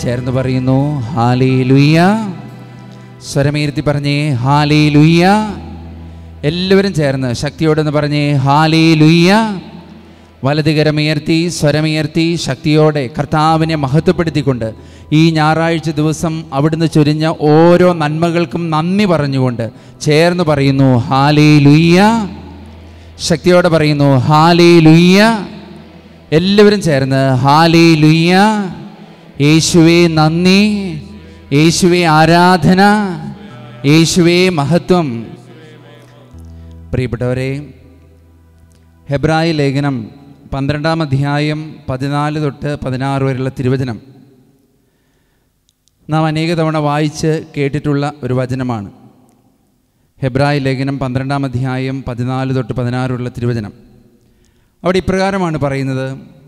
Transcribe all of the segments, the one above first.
ചേർന്ന് പറയുന്നു ഹാലേ ലുയ്യ സ്വരമീർത്തി പറഞ്ഞേ ഹാലേ ലുയ്യ എല്ലാവരും ചേർന്ന് ശക്തിയോടെന്ന് പറഞ്ഞേ ഹാലേ ലുയ്യ വലതുകരമുയർത്തി സ്വരമുയർത്തി ശക്തിയോടെ കർത്താവിനെ മഹത്വപ്പെടുത്തിക്കൊണ്ട് ഈ ഞായറാഴ്ച ദിവസം അവിടുന്ന് ചൊരിഞ്ഞ ഓരോ നന്മകൾക്കും നന്ദി പറഞ്ഞുകൊണ്ട് ചേർന്ന് പറയുന്നു ഹാലേ ലുയ്യ ശക്തിയോടെ പറയുന്നു ഹാലേ ലുയ്യ എല്ലാവരും ചേർന്ന് ഹാലേ ലുയ്യ യേശുവേ നന്ദി യേശുവേ ആരാധന യേശുവേ മഹത്വം പ്രിയപ്പെട്ടവരെ ഹെബ്രായ ലേഖനം പന്ത്രണ്ടാം അധ്യായം പതിനാല് തൊട്ട് പതിനാറ് വരെയുള്ള തിരുവചനം നാം അനേക തവണ വായിച്ച് കേട്ടിട്ടുള്ള ഒരു വചനമാണ് ഹെബ്രായ ലേഖനം പന്ത്രണ്ടാം അധ്യായം പതിനാല് തൊട്ട് പതിനാറുള്ള തിരുവചനം അവിടെ ഇപ്രകാരമാണ് പറയുന്നത്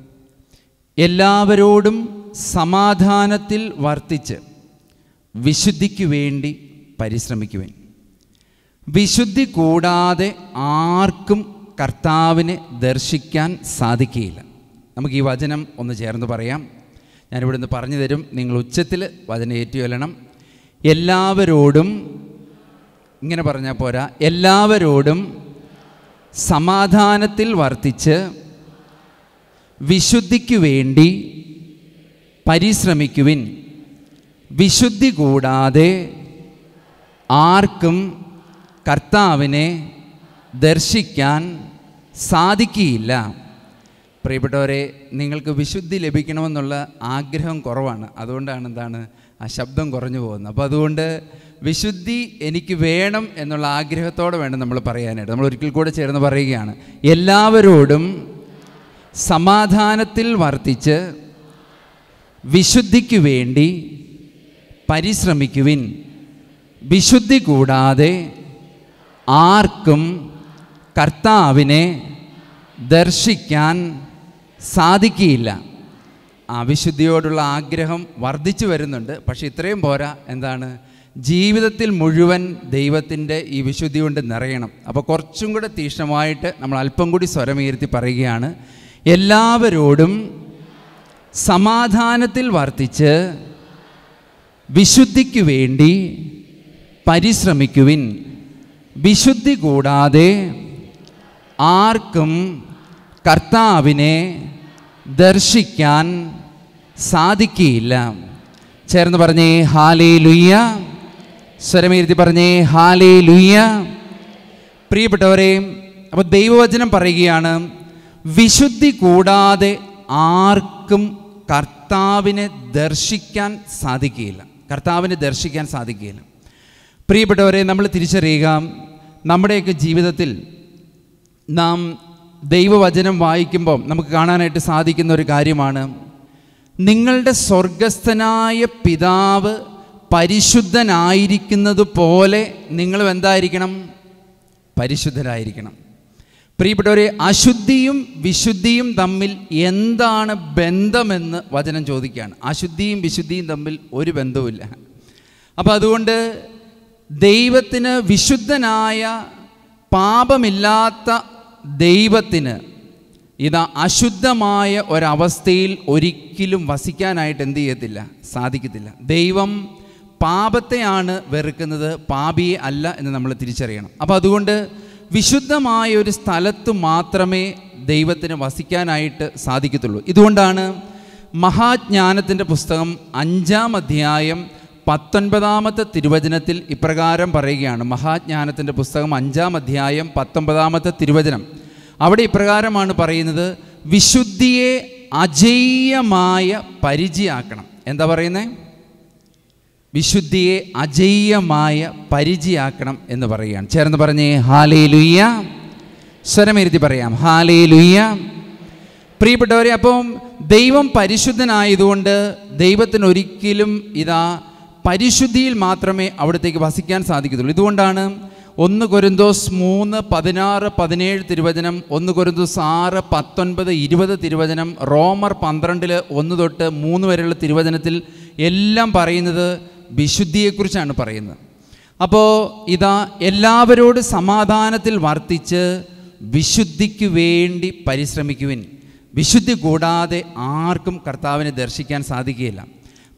എല്ലാവരോടും സമാധാനത്തിൽ വർത്തിച്ച് വിശുദ്ധിക്ക് വേണ്ടി പരിശ്രമിക്കുവേൻ വിശുദ്ധി കൂടാതെ ആർക്കും കർത്താവിനെ ദർശിക്കാൻ സാധിക്കുകയില്ല നമുക്ക് ഈ വചനം ഒന്ന് ചേർന്ന് പറയാം ഞാനിവിടെ നിന്ന് പറഞ്ഞു തരും നിങ്ങൾ ഉച്ചത്തിൽ വചനം ഏറ്റുകൊല്ലണം എല്ലാവരോടും ഇങ്ങനെ പറഞ്ഞാൽ പോരാ എല്ലാവരോടും സമാധാനത്തിൽ വർത്തിച്ച് വിശുദ്ധിക്ക് വേണ്ടി പരിശ്രമിക്കുവിൻ വിശുദ്ധി കൂടാതെ ആർക്കും കർത്താവിനെ ദർശിക്കാൻ സാധിക്കുകയില്ല പ്രിയപ്പെട്ടവരെ നിങ്ങൾക്ക് വിശുദ്ധി ലഭിക്കണമെന്നുള്ള ആഗ്രഹം കുറവാണ് അതുകൊണ്ടാണ് എന്താണ് ആ ശബ്ദം കുറഞ്ഞു പോകുന്നത് അപ്പോൾ അതുകൊണ്ട് വിശുദ്ധി എനിക്ക് വേണം എന്നുള്ള ആഗ്രഹത്തോടെ വേണം നമ്മൾ പറയാനായിട്ട് നമ്മൾ ഒരിക്കൽ കൂടെ ചേർന്ന് പറയുകയാണ് എല്ലാവരോടും സമാധാനത്തിൽ വർത്തിച്ച് വിശുദ്ധിക്ക് വേണ്ടി പരിശ്രമിക്കുവിൻ വിശുദ്ധി കൂടാതെ ആർക്കും കർത്താവിനെ ദർശിക്കാൻ സാധിക്കുകയില്ല ആ വിശുദ്ധിയോടുള്ള ആഗ്രഹം വർദ്ധിച്ചു വരുന്നുണ്ട് പക്ഷെ ഇത്രയും പോരാ എന്താണ് ജീവിതത്തിൽ മുഴുവൻ ദൈവത്തിൻ്റെ ഈ വിശുദ്ധി കൊണ്ട് നിറയണം അപ്പോൾ കുറച്ചും കൂടെ തീക്ഷ്ണമായിട്ട് നമ്മൾ അല്പം കൂടി സ്വരമുയർത്തി പറയുകയാണ് എല്ലാവരോടും സമാധാനത്തിൽ വർത്തിച്ച് വിശുദ്ധിക്ക് വേണ്ടി പരിശ്രമിക്കുവിൻ വിശുദ്ധി കൂടാതെ ആർക്കും കർത്താവിനെ ദർശിക്കാൻ സാധിക്കുകയില്ല ചേർന്ന് പറഞ്ഞേ ഹാലേ ലുയ്യ സ്വരമീർത്തി പറഞ്ഞേ ഹാലേ ലുയ്യ പ്രിയപ്പെട്ടവരെ അപ്പോൾ ദൈവവചനം പറയുകയാണ് വിശുദ്ധി കൂടാതെ ആർക്കും കർത്താവിനെ ദർശിക്കാൻ സാധിക്കുകയില്ല കർത്താവിനെ ദർശിക്കാൻ സാധിക്കുകയില്ല പ്രിയപ്പെട്ടവരെ നമ്മൾ തിരിച്ചറിയുക നമ്മുടെയൊക്കെ ജീവിതത്തിൽ നാം ദൈവവചനം വായിക്കുമ്പോൾ നമുക്ക് കാണാനായിട്ട് സാധിക്കുന്ന ഒരു കാര്യമാണ് നിങ്ങളുടെ സ്വർഗസ്ഥനായ പിതാവ് പരിശുദ്ധനായിരിക്കുന്നത് പോലെ നിങ്ങളും എന്തായിരിക്കണം പരിശുദ്ധരായിരിക്കണം പ്രിയപ്പെട്ടവരെ അശുദ്ധിയും വിശുദ്ധിയും തമ്മിൽ എന്താണ് ബന്ധമെന്ന് വചനം ചോദിക്കുകയാണ് അശുദ്ധിയും വിശുദ്ധിയും തമ്മിൽ ഒരു ബന്ധവുമില്ല അപ്പോൾ അതുകൊണ്ട് ദൈവത്തിന് വിശുദ്ധനായ പാപമില്ലാത്ത ദൈവത്തിന് ഇതാ അശുദ്ധമായ ഒരവസ്ഥയിൽ ഒരിക്കലും വസിക്കാനായിട്ട് എന്ത് ചെയ്യത്തില്ല സാധിക്കത്തില്ല ദൈവം പാപത്തെയാണ് വെറുക്കുന്നത് പാപിയെ അല്ല എന്ന് നമ്മൾ തിരിച്ചറിയണം അപ്പോൾ അതുകൊണ്ട് വിശുദ്ധമായ ഒരു സ്ഥലത്ത് മാത്രമേ ദൈവത്തിന് വസിക്കാനായിട്ട് സാധിക്കത്തുള്ളൂ ഇതുകൊണ്ടാണ് മഹാജ്ഞാനത്തിൻ്റെ പുസ്തകം അഞ്ചാം അധ്യായം പത്തൊൻപതാമത്തെ തിരുവചനത്തിൽ ഇപ്രകാരം പറയുകയാണ് മഹാജ്ഞാനത്തിൻ്റെ പുസ്തകം അഞ്ചാം അധ്യായം പത്തൊൻപതാമത്തെ തിരുവചനം അവിടെ ഇപ്രകാരമാണ് പറയുന്നത് വിശുദ്ധിയെ അജയ്യമായ പരിചയാക്കണം എന്താ പറയുന്നത് വിശുദ്ധിയെ അജയ്യമായ പരിചയാക്കണം എന്ന് പറയുകയാണ് ചേർന്ന് പറഞ്ഞേ ഹാലേ ലുയ്യ സ്വരമെരുതി പറയാം ഹാലേ ലുയ്യ പ്രിയപ്പെട്ടവരെ അപ്പം ദൈവം പരിശുദ്ധനായതുകൊണ്ട് ദൈവത്തിന് ഒരിക്കലും ഇതാ പരിശുദ്ധിയിൽ മാത്രമേ അവിടത്തേക്ക് വസിക്കാൻ സാധിക്കത്തുള്ളൂ ഇതുകൊണ്ടാണ് ഒന്ന് കൊരിന്തോസ് മൂന്ന് പതിനാറ് പതിനേഴ് തിരുവചനം ഒന്ന് കൊരിന്തോസ് ആറ് പത്തൊൻപത് ഇരുപത് തിരുവചനം റോമർ പന്ത്രണ്ടിൽ ഒന്ന് തൊട്ട് മൂന്ന് വരെയുള്ള തിരുവചനത്തിൽ എല്ലാം പറയുന്നത് വിശുദ്ധിയെക്കുറിച്ചാണ് പറയുന്നത് അപ്പോൾ ഇതാ എല്ലാവരോട് സമാധാനത്തിൽ വർത്തിച്ച് വിശുദ്ധിക്ക് വേണ്ടി പരിശ്രമിക്കുവിൻ വിശുദ്ധി കൂടാതെ ആർക്കും കർത്താവിനെ ദർശിക്കാൻ സാധിക്കുകയില്ല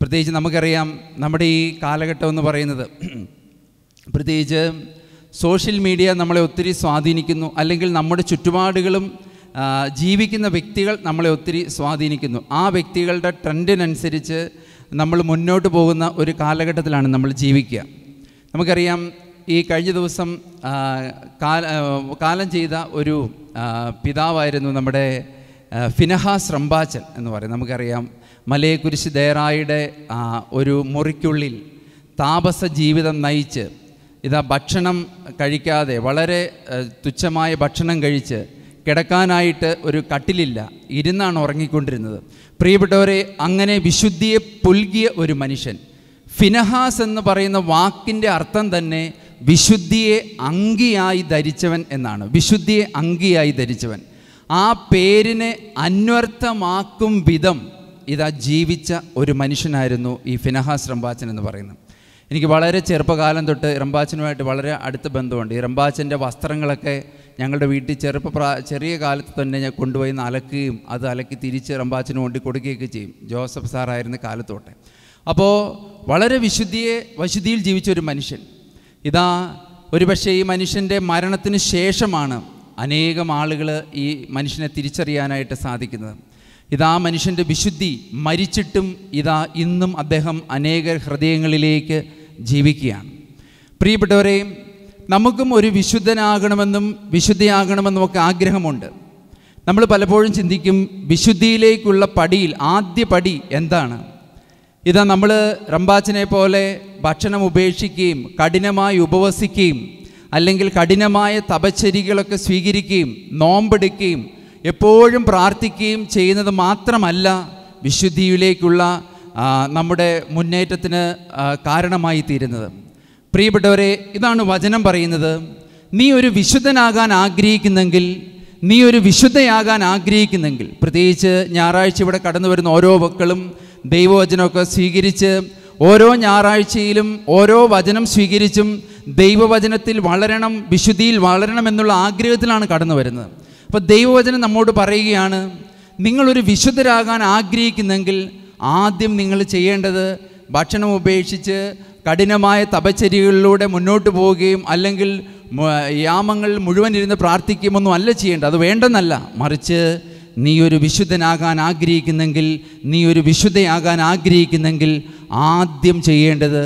പ്രത്യേകിച്ച് നമുക്കറിയാം നമ്മുടെ ഈ കാലഘട്ടം എന്ന് പറയുന്നത് പ്രത്യേകിച്ച് സോഷ്യൽ മീഡിയ നമ്മളെ ഒത്തിരി സ്വാധീനിക്കുന്നു അല്ലെങ്കിൽ നമ്മുടെ ചുറ്റുപാടുകളും ആ, ജീവിക്കുന്ന വ്യക്തികൾ നമ്മളെ ഒത്തിരി സ്വാധീനിക്കുന്നു ആ വ്യക്തികളുടെ ട്രെൻഡിനനുസരിച്ച് നമ്മൾ മുന്നോട്ട് പോകുന്ന ഒരു കാലഘട്ടത്തിലാണ് നമ്മൾ ജീവിക്കുക നമുക്കറിയാം ഈ കഴിഞ്ഞ ദിവസം ആ, കാല ആ, കാലം ചെയ്ത ഒരു ആ, പിതാവായിരുന്നു നമ്മുടെ ആ, ഫിനഹാസ് റംബാച്ചൻ എന്ന് പറയും നമുക്കറിയാം മലയെക്കുരിശ് ദേറായുടെ ആ, ഒരു മുറിക്കുള്ളിൽ താപസ ജീവിതം നയിച്ച് ഇതാ ഭക്ഷണം കഴിക്കാതെ വളരെ ഏഹ്, തുച്ഛമായ ഭക്ഷണം കഴിച്ച് കിടക്കാനായിട്ട് ഒരു കട്ടിലില്ല ഇരുന്നാണ് ഉറങ്ങിക്കൊണ്ടിരുന്നത് പ്രിയപ്പെട്ടവരെ അങ്ങനെ വിശുദ്ധിയെ പുൽകിയ ഒരു മനുഷ്യൻ ഫിനഹാസ് എന്ന് പറയുന്ന വാക്കിൻ്റെ അർത്ഥം തന്നെ വിശുദ്ധിയെ അങ്കിയായി ധരിച്ചവൻ എന്നാണ് വിശുദ്ധിയെ അങ്കിയായി ധരിച്ചവൻ ആ പേരിനെ അന്വർത്ഥമാക്കും വിധം ഇതാ ജീവിച്ച ഒരു മനുഷ്യനായിരുന്നു ഈ ഫിനഹാസ് റംബാച്ചൻ എന്ന് പറയുന്നത് എനിക്ക് വളരെ ചെറുപ്പകാലം തൊട്ട് റംബാച്ചനുമായിട്ട് വളരെ അടുത്ത ബന്ധമുണ്ട് ഈ റംബാച്ചൻ്റെ വസ്ത്രങ്ങളൊക്കെ ഞങ്ങളുടെ വീട്ടിൽ ചെറുപ്പ പ്രാ ചെറിയ കാലത്ത് തന്നെ ഞാൻ കൊണ്ടുപോയി ഒന്ന് അലക്കുകയും അത് അലക്കി തിരിച്ച് റംബാച്ചന് കൊണ്ട് കൊടുക്കുകയൊക്കെ ചെയ്യും ജോസഫ് സാറായിരുന്ന കാലത്തോട്ടെ അപ്പോൾ വളരെ വിശുദ്ധിയെ വിശുദ്ധിയിൽ ജീവിച്ച ഒരു മനുഷ്യൻ ഇതാ ഒരുപക്ഷെ ഈ മനുഷ്യൻ്റെ മരണത്തിന് ശേഷമാണ് അനേകം ആളുകൾ ഈ മനുഷ്യനെ തിരിച്ചറിയാനായിട്ട് സാധിക്കുന്നത് ഇതാ മനുഷ്യൻ്റെ വിശുദ്ധി മരിച്ചിട്ടും ഇതാ ഇന്നും അദ്ദേഹം അനേക ഹൃദയങ്ങളിലേക്ക് ജീവിക്കുകയാണ് പ്രിയപ്പെട്ടവരെ നമുക്കും ഒരു വിശുദ്ധനാകണമെന്നും വിശുദ്ധിയാകണമെന്നും ഒക്കെ ആഗ്രഹമുണ്ട് നമ്മൾ പലപ്പോഴും ചിന്തിക്കും വിശുദ്ധിയിലേക്കുള്ള പടിയിൽ ആദ്യ പടി എന്താണ് ഇതാ നമ്മൾ റംബാച്ചിനെ പോലെ ഭക്ഷണം ഉപേക്ഷിക്കുകയും കഠിനമായി ഉപവസിക്കുകയും അല്ലെങ്കിൽ കഠിനമായ തപച്ചരികളൊക്കെ സ്വീകരിക്കുകയും നോമ്പെടുക്കുകയും എപ്പോഴും പ്രാർത്ഥിക്കുകയും ചെയ്യുന്നത് മാത്രമല്ല വിശുദ്ധിയിലേക്കുള്ള ആ, നമ്മുടെ മുന്നേറ്റത്തിന് ആ, കാരണമായി തീരുന്നത് പ്രിയപ്പെട്ടവരെ ഇതാണ് വചനം പറയുന്നത് നീ ഒരു വിശുദ്ധനാകാൻ ആഗ്രഹിക്കുന്നെങ്കിൽ നീ ഒരു വിശുദ്ധയാകാൻ ആഗ്രഹിക്കുന്നെങ്കിൽ പ്രത്യേകിച്ച് ഞായറാഴ്ച ഇവിടെ കടന്നു വരുന്ന ഓരോ മക്കളും ദൈവവചനമൊക്കെ സ്വീകരിച്ച് ഓരോ ഞായറാഴ്ചയിലും ഓരോ വചനം സ്വീകരിച്ചും ദൈവവചനത്തിൽ വളരണം വിശുദ്ധിയിൽ വളരണം എന്നുള്ള ആഗ്രഹത്തിലാണ് കടന്നു വരുന്നത് അപ്പോൾ ദൈവവചനം നമ്മോട് പറയുകയാണ് നിങ്ങളൊരു വിശുദ്ധരാകാൻ ആഗ്രഹിക്കുന്നെങ്കിൽ ആദ്യം നിങ്ങൾ ചെയ്യേണ്ടത് ഭക്ഷണം ഉപേക്ഷിച്ച് കഠിനമായ തപച്ചര്യകളിലൂടെ മുന്നോട്ട് പോവുകയും അല്ലെങ്കിൽ മ- യാമങ്ങൾ മുഴുവൻ ഇരുന്ന് പ്രാർത്ഥിക്കുമൊന്നും അല്ല ചെയ്യേണ്ടത് അത് വേണ്ടെന്നല്ല മറിച്ച് നീ ഒരു വിശുദ്ധനാകാൻ ആഗ്രഹിക്കുന്നെങ്കിൽ നീ ഒരു വിശുദ്ധയാകാൻ ആഗ്രഹിക്കുന്നെങ്കിൽ ആദ്യം ചെയ്യേണ്ടത്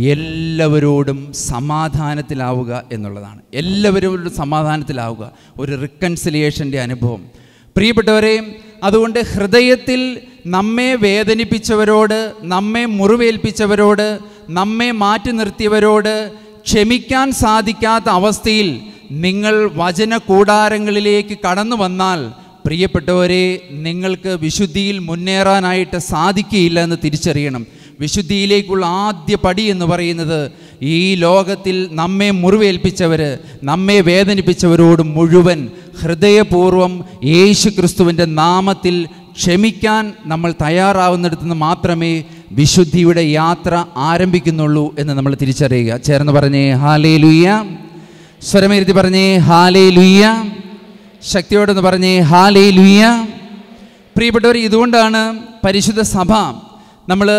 എല്ലാവരോടും സമാധാനത്തിലാവുക എന്നുള്ളതാണ് എല്ലാവരോടും സമാധാനത്തിലാവുക ഒരു റിക്കൺസിലിയേഷൻ്റെ അനുഭവം പ്രിയപ്പെട്ടവരെ അതുകൊണ്ട് ഹൃദയത്തിൽ നമ്മെ വേദനിപ്പിച്ചവരോട് നമ്മെ മുറിവേൽപ്പിച്ചവരോട് നമ്മെ മാറ്റി നിർത്തിയവരോട് ക്ഷമിക്കാൻ സാധിക്കാത്ത അവസ്ഥയിൽ നിങ്ങൾ വചന കൂടാരങ്ങളിലേക്ക് കടന്നു വന്നാൽ പ്രിയപ്പെട്ടവരെ നിങ്ങൾക്ക് വിശുദ്ധിയിൽ മുന്നേറാനായിട്ട് സാധിക്കുകയില്ല എന്ന് തിരിച്ചറിയണം വിശുദ്ധിയിലേക്കുള്ള ആദ്യ പടി എന്ന് പറയുന്നത് ഈ ലോകത്തിൽ നമ്മെ മുറിവേൽപ്പിച്ചവർ നമ്മെ വേദനിപ്പിച്ചവരോട് മുഴുവൻ ഹൃദയപൂർവ്വം യേശു ക്രിസ്തുവിൻ്റെ നാമത്തിൽ ക്ഷമിക്കാൻ നമ്മൾ തയ്യാറാവുന്നിടത്തു നിന്ന് മാത്രമേ വിശുദ്ധിയുടെ യാത്ര ആരംഭിക്കുന്നുള്ളൂ എന്ന് നമ്മൾ തിരിച്ചറിയുക ചേർന്ന് പറഞ്ഞേ ഹാലേ ലുയ്യ സ്വരമേരുത്തി പറഞ്ഞേ ഹാലേ ലുയ്യ ശക്തിയോടെന്ന് പറഞ്ഞേ ഹാലേ ലുയ്യ പ്രിയപ്പെട്ടവർ ഇതുകൊണ്ടാണ് പരിശുദ്ധ സഭ നമ്മൾ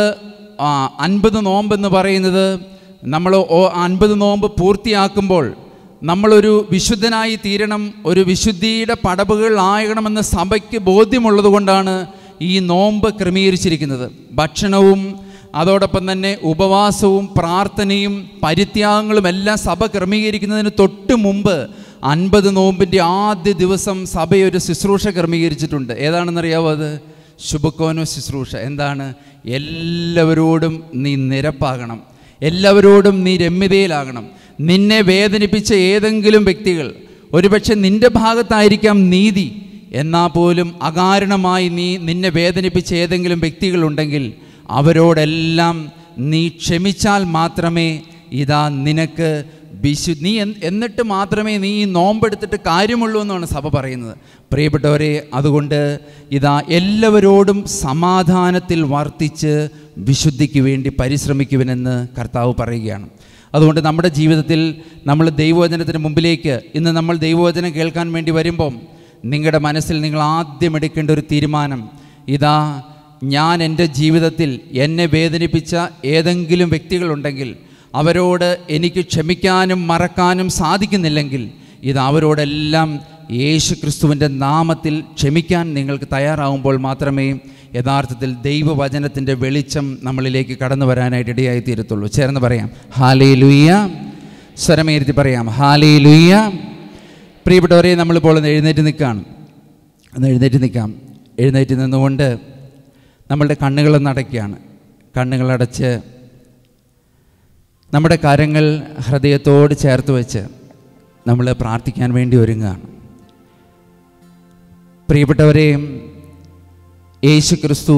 അൻപത് നോമ്പ് എന്ന് പറയുന്നത് നമ്മൾ അൻപത് നോമ്പ് പൂർത്തിയാക്കുമ്പോൾ നമ്മളൊരു വിശുദ്ധനായി തീരണം ഒരു വിശുദ്ധിയുടെ പടവുകൾ ആകണമെന്ന് സഭയ്ക്ക് ബോധ്യമുള്ളത് കൊണ്ടാണ് ഈ നോമ്പ് ക്രമീകരിച്ചിരിക്കുന്നത് ഭക്ഷണവും അതോടൊപ്പം തന്നെ ഉപവാസവും പ്രാർത്ഥനയും പരിത്യാഗങ്ങളും എല്ലാം സഭ ക്രമീകരിക്കുന്നതിന് തൊട്ട് മുമ്പ് അൻപത് നോമ്പിൻ്റെ ആദ്യ ദിവസം സഭ ഒരു ശുശ്രൂഷ ക്രമീകരിച്ചിട്ടുണ്ട് ഏതാണെന്നറിയാവോ അത് ശുഭക്കോനോ ശുശ്രൂഷ എന്താണ് എല്ലാവരോടും നീ നിരപ്പാകണം എല്ലാവരോടും നീ രമ്യതയിലാകണം നിന്നെ വേദനിപ്പിച്ച ഏതെങ്കിലും വ്യക്തികൾ ഒരുപക്ഷെ നിന്റെ ഭാഗത്തായിരിക്കാം നീതി എന്നാൽ പോലും അകാരണമായി നീ നിന്നെ വേദനിപ്പിച്ച ഏതെങ്കിലും വ്യക്തികളുണ്ടെങ്കിൽ അവരോടെല്ലാം നീ ക്ഷമിച്ചാൽ മാത്രമേ ഇതാ നിനക്ക് വിശു നീ എൻ- എന്നിട്ട് മാത്രമേ നീ ഈ നോമ്പെടുത്തിട്ട് കാര്യമുള്ളൂ എന്നാണ് സഭ പറയുന്നത് പ്രിയപ്പെട്ടവരെ അതുകൊണ്ട് ഇതാ എല്ലാവരോടും സമാധാനത്തിൽ വർത്തിച്ച് വിശുദ്ധിക്ക് വേണ്ടി പരിശ്രമിക്കുവനെന്ന് കർത്താവ് പറയുകയാണ് അതുകൊണ്ട് നമ്മുടെ ജീവിതത്തിൽ നമ്മൾ ദൈവവചനത്തിന് മുമ്പിലേക്ക് ഇന്ന് നമ്മൾ ദൈവവചനം കേൾക്കാൻ വേണ്ടി വരുമ്പം നിങ്ങളുടെ മനസ്സിൽ നിങ്ങൾ ആദ്യം എടുക്കേണ്ട ഒരു തീരുമാനം ഇതാ ഞാൻ എൻ്റെ ജീവിതത്തിൽ എന്നെ വേദനിപ്പിച്ച ഏതെങ്കിലും വ്യക്തികളുണ്ടെങ്കിൽ അവരോട് എനിക്ക് ക്ഷമിക്കാനും മറക്കാനും സാധിക്കുന്നില്ലെങ്കിൽ ഇത് അവരോടെല്ലാം യേശു ക്രിസ്തുവിൻ്റെ നാമത്തിൽ ക്ഷമിക്കാൻ നിങ്ങൾക്ക് തയ്യാറാവുമ്പോൾ മാത്രമേ യഥാർത്ഥത്തിൽ ദൈവവചനത്തിൻ്റെ വെളിച്ചം നമ്മളിലേക്ക് കടന്നു വരാനായിട്ട് ഇടയായി തീരത്തുള്ളൂ ചേർന്ന് പറയാം ഹാലേ ലുയ്യ സ്വരമേരുത്തി പറയാം ഹാലേ ലുയ്യ പ്രിയപ്പെട്ടവരെ നമ്മളിപ്പോൾ ഒന്ന് എഴുന്നേറ്റ് നിൽക്കുകയാണ് ഒന്ന് എഴുന്നേറ്റ് നിൽക്കാം എഴുന്നേറ്റ് നിന്നുകൊണ്ട് നമ്മളുടെ കണ്ണുകളൊന്ന് അടയ്ക്കുകയാണ് കണ്ണുകളടച്ച് നമ്മുടെ കരങ്ങൾ ഹൃദയത്തോട് ചേർത്ത് വെച്ച് നമ്മൾ പ്രാർത്ഥിക്കാൻ വേണ്ടി ഒരുങ്ങുകയാണ് പ്രിയപ്പെട്ടവരെ യേശു ക്രിസ്തു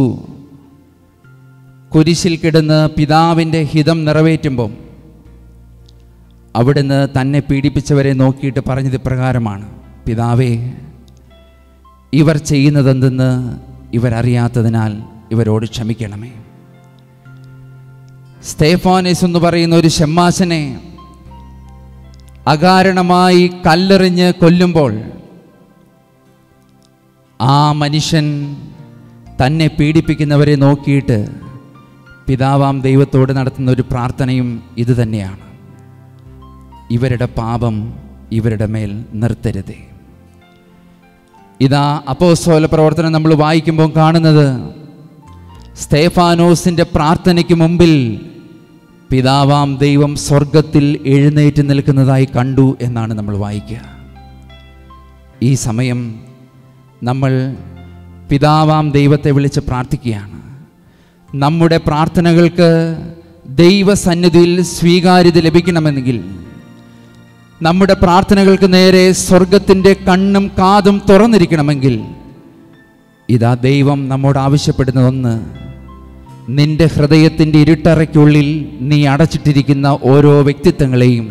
കുരിശിൽ കിടന്ന് പിതാവിൻ്റെ ഹിതം നിറവേറ്റുമ്പം അവിടുന്ന് തന്നെ പീഡിപ്പിച്ചവരെ നോക്കിയിട്ട് പറഞ്ഞത് ഇപ്രകാരമാണ് പിതാവേ ഇവർ ചെയ്യുന്നതെന്തെന്ന് ഇവരറിയാത്തതിനാൽ ഇവരോട് ക്ഷമിക്കണമേ സ്തേഫാനേസ് എന്ന് പറയുന്ന ഒരു ഷമ്മാശനെ അകാരണമായി കല്ലെറിഞ്ഞ് കൊല്ലുമ്പോൾ ആ മനുഷ്യൻ തന്നെ പീഡിപ്പിക്കുന്നവരെ നോക്കിയിട്ട് പിതാവാം ദൈവത്തോട് നടത്തുന്ന ഒരു പ്രാർത്ഥനയും ഇത് തന്നെയാണ് ഇവരുടെ പാപം ഇവരുടെ മേൽ നിർത്തരുതേ ഇതാ അപ്പോസ്തോല പ്രവർത്തനം നമ്മൾ വായിക്കുമ്പോൾ കാണുന്നത് സ്തേഫാനോസിൻ്റെ പ്രാർത്ഥനയ്ക്ക് മുമ്പിൽ പിതാവാം ദൈവം സ്വർഗത്തിൽ എഴുന്നേറ്റ് നിൽക്കുന്നതായി കണ്ടു എന്നാണ് നമ്മൾ വായിക്കുക ഈ സമയം നമ്മൾ പിതാവാം ദൈവത്തെ വിളിച്ച് പ്രാർത്ഥിക്കുകയാണ് നമ്മുടെ പ്രാർത്ഥനകൾക്ക് ദൈവസന്നിധിയിൽ സ്വീകാര്യത ലഭിക്കണമെങ്കിൽ നമ്മുടെ പ്രാർത്ഥനകൾക്ക് നേരെ സ്വർഗത്തിൻ്റെ കണ്ണും കാതും തുറന്നിരിക്കണമെങ്കിൽ ഇതാ ദൈവം നമ്മോട് ആവശ്യപ്പെടുന്നതൊന്ന് നിന്റെ ഹൃദയത്തിൻ്റെ ഇരുട്ടറയ്ക്കുള്ളിൽ നീ അടച്ചിട്ടിരിക്കുന്ന ഓരോ വ്യക്തിത്വങ്ങളെയും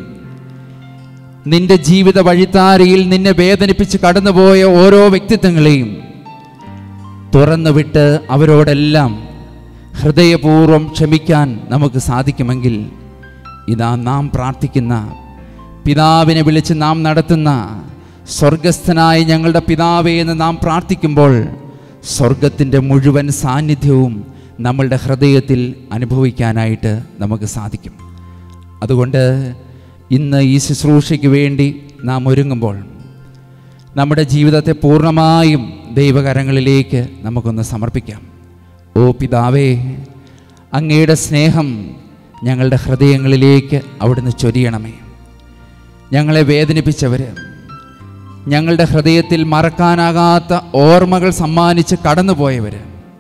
നിന്റെ ജീവിത വഴിത്താരയിൽ നിന്നെ വേദനിപ്പിച്ച് കടന്നുപോയ ഓരോ വ്യക്തിത്വങ്ങളെയും തുറന്നു വിട്ട് അവരോടെല്ലാം ഹൃദയപൂർവ്വം ക്ഷമിക്കാൻ നമുക്ക് സാധിക്കുമെങ്കിൽ ഇതാ നാം പ്രാർത്ഥിക്കുന്ന പിതാവിനെ വിളിച്ച് നാം നടത്തുന്ന സ്വർഗസ്ഥനായ ഞങ്ങളുടെ പിതാവേ എന്ന് നാം പ്രാർത്ഥിക്കുമ്പോൾ സ്വർഗത്തിൻ്റെ മുഴുവൻ സാന്നിധ്യവും നമ്മളുടെ ഹൃദയത്തിൽ അനുഭവിക്കാനായിട്ട് നമുക്ക് സാധിക്കും അതുകൊണ്ട് ഇന്ന് ഈ ശുശ്രൂഷയ്ക്ക് വേണ്ടി നാം ഒരുങ്ങുമ്പോൾ നമ്മുടെ ജീവിതത്തെ പൂർണ്ണമായും ദൈവകരങ്ങളിലേക്ക് നമുക്കൊന്ന് സമർപ്പിക്കാം ഓ പിതാവേ അങ്ങയുടെ സ്നേഹം ഞങ്ങളുടെ ഹൃദയങ്ങളിലേക്ക് അവിടുന്ന് ചൊരിയണമേ ഞങ്ങളെ വേദനിപ്പിച്ചവർ ഞങ്ങളുടെ ഹൃദയത്തിൽ മറക്കാനാകാത്ത ഓർമ്മകൾ സമ്മാനിച്ച് കടന്നുപോയവർ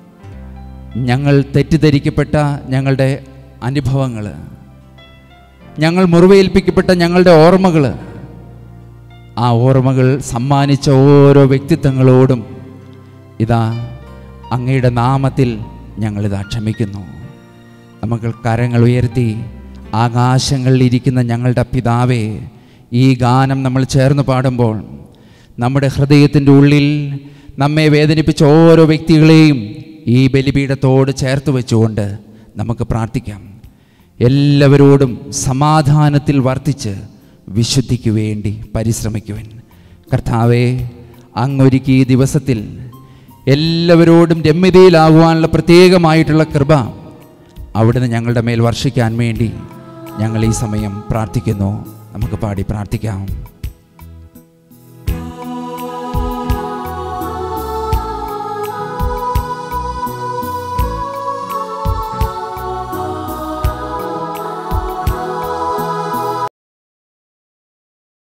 ഞങ്ങൾ തെറ്റിദ്ധരിക്കപ്പെട്ട ഞങ്ങളുടെ അനുഭവങ്ങൾ ഞങ്ങൾ മുറിവേൽപ്പിക്കപ്പെട്ട ഞങ്ങളുടെ ഓർമ്മകൾ ആ ഓർമ്മകൾ സമ്മാനിച്ച ഓരോ വ്യക്തിത്വങ്ങളോടും ഇതാ അങ്ങയുടെ നാമത്തിൽ ഞങ്ങളിതാ ക്ഷമിക്കുന്നു നമുക്ക് കരങ്ങൾ ഉയർത്തി ആകാശങ്ങളിൽ ഇരിക്കുന്ന ഞങ്ങളുടെ പിതാവേ ഈ ഗാനം നമ്മൾ ചേർന്ന് പാടുമ്പോൾ നമ്മുടെ ഹൃദയത്തിൻ്റെ ഉള്ളിൽ നമ്മെ വേദനിപ്പിച്ച ഓരോ വ്യക്തികളെയും ഈ ബലിപീഠത്തോട് ചേർത്ത് വെച്ചുകൊണ്ട് നമുക്ക് പ്രാർത്ഥിക്കാം എല്ലാവരോടും സമാധാനത്തിൽ വർത്തിച്ച് വിശുദ്ധിക്ക് വേണ്ടി പരിശ്രമിക്കുവൻ കർത്താവെ അങ്ങൊരുക്കി ഈ ദിവസത്തിൽ എല്ലാവരോടും രമ്യതയിലാകുവാനുള്ള പ്രത്യേകമായിട്ടുള്ള കൃപ അവിടുന്ന് ഞങ്ങളുടെ മേൽ വർഷിക്കാൻ വേണ്ടി ഞങ്ങൾ ഈ സമയം പ്രാർത്ഥിക്കുന്നു നമുക്ക് പാടി പ്രാർത്ഥിക്കാം